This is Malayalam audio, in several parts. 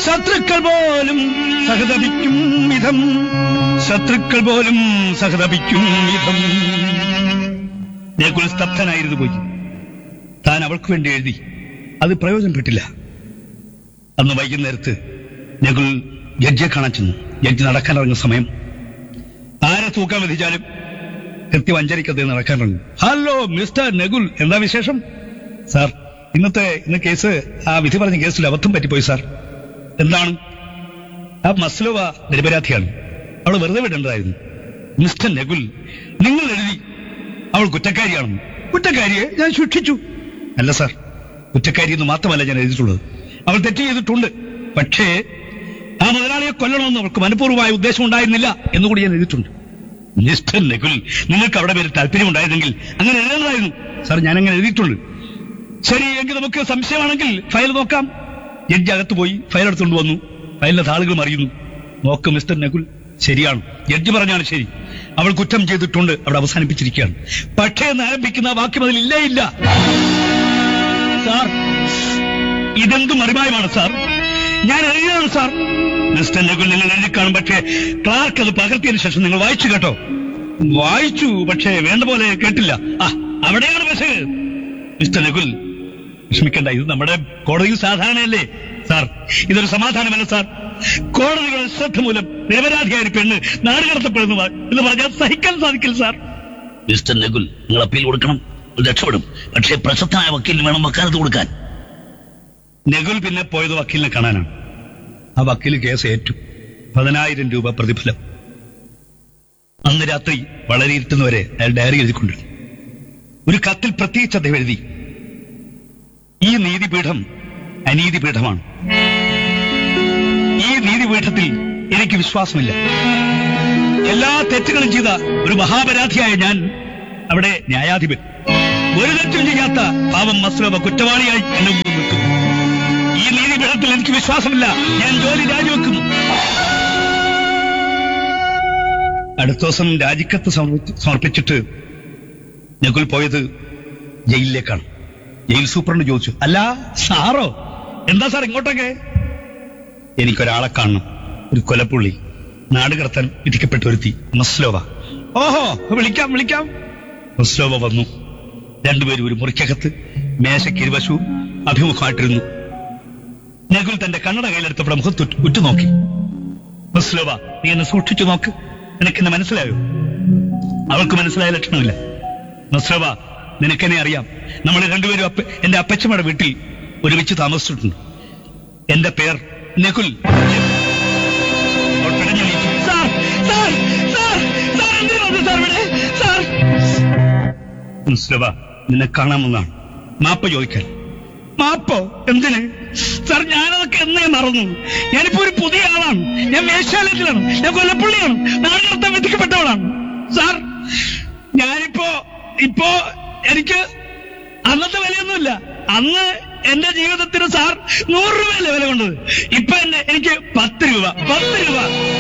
ശത്രുക്കൾ പോലും സഹതപിക്കും വിധം ശത്രുക്കൾ പോലും സഹതപിക്കും വിധം നകുൽ സ്തബ്ധനായിരുന്നു പോയി താൻ അവൾക്ക് വേണ്ടി എഴുതി അത് പ്രയോജനപ്പെട്ടില്ല അന്ന് വൈകുന്നേരത്ത് നകുൽ ജഡ്ജിയെ കാണാൻ ചെന്നു ജഡ്ജി നടക്കാനിറങ്ങുന്ന സമയം ആരെ തൂക്കാൻ വിധിച്ചാലും കൃത്യം അഞ്ചരിക്കത്തെ നടക്കാനിറങ്ങും ഹലോ മിസ്റ്റർ നകുൽ എന്താ വിശേഷം സാർ ഇന്നത്തെ ഇന്ന് കേസ് ആ വിധി പറഞ്ഞ കേസിൽ അബദ്ധം പറ്റിപ്പോയി സാർ എന്താണ് ആ മസ്ലോവ നിരപരാധിയാണ് അവൾ വെറുതെ വിടേണ്ടതായിരുന്നു മിസ്റ്റർ നകുൽ നിങ്ങൾ എഴുതി അവൾ കുറ്റക്കാരിയാണെന്ന് കുറ്റക്കാരിയെ ഞാൻ ശിക്ഷിച്ചു അല്ല സാർ കുറ്റക്കാരി എന്ന് മാത്രമല്ല ഞാൻ എഴുതിയിട്ടുള്ളത് അവൾ തെറ്റ് ചെയ്തിട്ടുണ്ട് പക്ഷേ ആ മുതലാളിയെ കൊല്ലണമെന്ന് അവൾക്ക് മനഃപൂർവ്വമായ ഉദ്ദേശം ഉണ്ടായിരുന്നില്ല എന്നുകൂടി ഞാൻ എഴുതിയിട്ടുണ്ട് മിസ്റ്റർ നകുൽ നിങ്ങൾക്ക് അവിടെ വരെ താല്പര്യം ഉണ്ടായിരുന്നെങ്കിൽ അങ്ങനെ എഴുതേണ്ടതായിരുന്നു സാർ ഞാൻ അങ്ങനെ എഴുതിയിട്ടുണ്ട് ശരി എങ്കിൽ നമുക്ക് സംശയമാണെങ്കിൽ ഫയൽ നോക്കാം ജഡ്ജി അകത്ത് പോയി ഫയൽ എടുത്തുകൊണ്ട് വന്നു ഫയലിലെ താളുകൾ മറിയുന്നു നോക്ക് മിസ്റ്റർ നകുൽ ശരിയാണ് ജഡ്ജി പറഞ്ഞാണ് ശരി അവൾ കുറ്റം ചെയ്തിട്ടുണ്ട് അവിടെ അവസാനിപ്പിച്ചിരിക്കുകയാണ് പക്ഷേ എന്ന് ആരംഭിക്കുന്ന ആ വാക്യം അതിൽ ഇല്ലേ ഇല്ല സാർ ഇതെന്ത് മറിമായമാണ് സാർ ഞാൻ എഴുതിയാണ് സാർ മിസ്റ്റർ നകുൽ നിങ്ങൾ എഴുതി കാണും പക്ഷേ ക്ലാർക്ക് അത് പകർത്തിയതിനു ശേഷം നിങ്ങൾ വായിച്ചു കേട്ടോ വായിച്ചു പക്ഷേ വേണ്ട പോലെ കേട്ടില്ല ആ അവിടെയാണ് പക്ഷേ മിസ്റ്റർ നകുൽ വിഷമിക്കണ്ട ഇത് നമ്മുടെ കോടതിയിൽ സാധാരണയല്ലേ സാർ ഇതൊരു സമാധാനമല്ല സാർ കോടതികളുടെ ശ്രദ്ധ മൂലം നിരപരാധിയായ ഒരു പെണ്ണ് നാടുകടത്തപ്പെടുന്നു എന്ന് പറഞ്ഞാൽ സഹിക്കാൻ സാധിക്കില്ല സാർ മിസ്റ്റർ നകുൽ നിങ്ങൾ അപ്പീൽ കൊടുക്കണം രക്ഷപ്പെടും പക്ഷേ പ്രശസ്തനായ വക്കീലിന് വേണം വക്കാലത്ത് കൊടുക്കാൻ നകുൽ പിന്നെ പോയത് വക്കീലിനെ കാണാനാണ് ആ വക്കീൽ കേസ് ഏറ്റു പതിനായിരം രൂപ പ്രതിഫലം അന്ന് രാത്രി വളരെ ഇരുട്ടുന്നവരെ അയാൾ ഡയറി എഴുതിക്കൊണ്ടിരുന്നു ഒരു കത്തിൽ പ്രത്യേകിച്ച് അദ്ദേഹം എഴുതി ഈ നീതിപീഠം അനീതിപീഠമാണ് ഈ നീതിപീഠത്തിൽ എനിക്ക് വിശ്വാസമില്ല എല്ലാ തെറ്റുകളും ചെയ്ത ഒരു മഹാപരാധിയായ ഞാൻ അവിടെ ന്യായാധിപൻ ഒരു തെറ്റും ചെയ്യാത്ത പാവം മസ്ലോബ കുറ്റവാളിയായി എന്നെ മുമ്പിൽ നിൽക്കുന്നു ഈ നീതിപീഠത്തിൽ എനിക്ക് വിശ്വാസമില്ല ഞാൻ ജോലി രാജിവെക്കുന്നു അടുത്ത ദിവസം രാജിക്കത്ത് സമർപ്പിച്ച് സമർപ്പിച്ചിട്ട് നകുൽ പോയത് ജയിലിലേക്കാണ് ജയിൽ സൂപ്രണ്ട് ചോദിച്ചു അല്ല സാറോ എന്താ സാർ ഇങ്ങോട്ടൊക്കെ എനിക്കൊരാളെ കാണണം ഒരു കൊലപ്പുള്ളി നാട് കടത്താൻ വിധിക്കപ്പെട്ട ഒരുത്തി മസ്ലോവ ഓഹോ വിളിക്കാം വിളിക്കാം മസ്ലോവ വന്നു രണ്ടുപേരും ഒരു മുറിക്കകത്ത് മേശയ്ക്ക് ഇരുവശവും അഭിമുഖമായിട്ടിരുന്നു നകുൽ തന്റെ കണ്ണട കയ്യിലെടുത്തപ്പോൾ മുഖത്ത് ഉറ്റ് ഉറ്റുനോക്കി മസ്ലോവ നീ എന്നെ സൂക്ഷിച്ചു നോക്ക് നിനക്കെന്നെ മനസ്സിലായോ അവൾക്ക് മനസ്സിലായ ലക്ഷണമില്ല മസ്ലോവ നിനക്കെന്നെ അറിയാം നമ്മൾ രണ്ടുപേരും അപ്പ എന്റെ അപ്പച്ചമ്മയുടെ വീട്ടിൽ ഒരുമിച്ച് താമസിച്ചിട്ടുണ്ട് എന്റെ പേർ നകുൽ അവൾ പിടഞ്ഞെണീറ്റു. സാർ, സാർ, സാർ, സാർ, എന്തിനു വന്നു സാർ ഇവിടെ? സാർ. മുസ്ലവ നിന്നെ കാണാമെന്നാണ് മാപ്പ് ചോദിക്കാൻ മാപ്പോ എന്തിന് സാർ ഞാനതൊക്കെ എന്നേ മറന്നു ഞാനിപ്പോ ഒരു പുതിയ ആളാണ് ഞാൻ മേശാലയത്തിലാണ് ഞാൻ കൊല്ലപ്പള്ളിയാണ് നാട് നടത്താൻ വിധിക്കപ്പെട്ടവളാണ് സാർ ഞാനിപ്പോ ഇപ്പോ എനിക്ക് അന്നത്തെ വിലയൊന്നുമില്ല അന്ന് എന്റെ ജീവിതത്തിന് സാർ നൂറ് രൂപയല്ലേ വില കൊണ്ടത് ഇപ്പൊ എന്നെ എനിക്ക് പത്ത് രൂപ പത്ത് രൂപ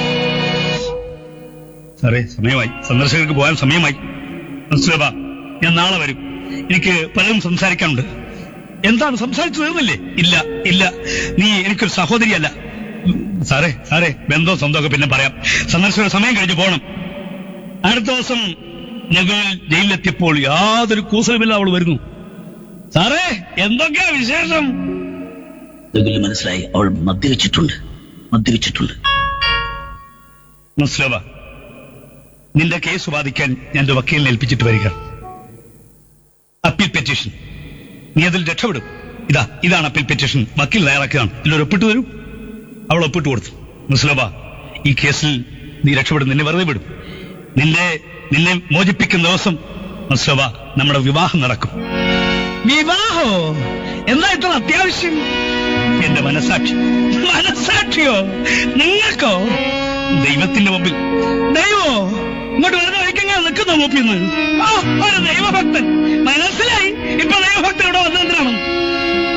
സാറേ സമയമായി സന്ദർശകർക്ക് പോകാൻ സമയമായി മനസ്സിലാ ഞാൻ നാളെ വരും എനിക്ക് പലരും സംസാരിക്കാനുണ്ട് എന്താണ് സംസാരിച്ചു തീർന്നില്ലേ ഇല്ല ഇല്ല നീ എനിക്കൊരു സഹോദരിയല്ല ഉം, സാറേ സാറേ ബന്ധോ സ്വന്തമൊക്കെ പിന്നെ പറയാം സന്ദർശക സമയം കഴിഞ്ഞ് പോകണം അടുത്ത ദിവസം ഞങ്ങൾ ജയിലിലെത്തിയപ്പോൾ യാതൊരു കൂസലുമില്ല അവൾ വരുന്നു സാറേ എന്തൊക്കെയാ വിശേഷം നകുലിന് മനസ്സിലായി അവൾ മദ്യവെച്ചിട്ടുണ്ട് മദ്യവെച്ചിട്ടുണ്ട് മുസ്ലവ നിന്റെ കേസ് വാദിക്കാൻ ഞാൻ ഒരു വക്കീലിനെ ഏൽപ്പിച്ചിട്ട് വരിക അപ്പീൽ പെറ്റീഷൻ നീ അതിൽ രക്ഷപ്പെടും ഇതാ ഇതാണ് അപ്പീൽ പെറ്റീഷൻ വക്കീൽ തയ്യാറാക്കുകയാണ് ഇതിലൊരു ഒപ്പിട്ട് തരൂ അവൾ ഒപ്പിട്ട് കൊടുത്തു മുസ്ലബ ഈ കേസിൽ നീ രക്ഷപ്പെടും നിന്നെ വെറുതെ വിടും നിന്നെ നിന്നെ മോചിപ്പിക്കുന്ന ദിവസം മുസ്ലബ നമ്മുടെ വിവാഹം നടക്കും വിവാഹോ എന്താ ഇത്ര അത്യാവശ്യം എന്റെ മനസാക്ഷി മനസാക്ഷിയോ നിങ്ങൾക്കോ ദൈവത്തിന്റെ മുമ്പിൽ ദൈവോ ഇങ്ങോട്ട് വരുന്ന വഴിക്കെങ്ങനെ നിൽക്കുന്നു മൂപ്പിന്ന് ആ ഒരു ദൈവഭക്തൻ മനസ്സിലായി ഇപ്പൊ ദൈവഭക്തൻ ഇവിടെ വന്നെന്തിനാണ്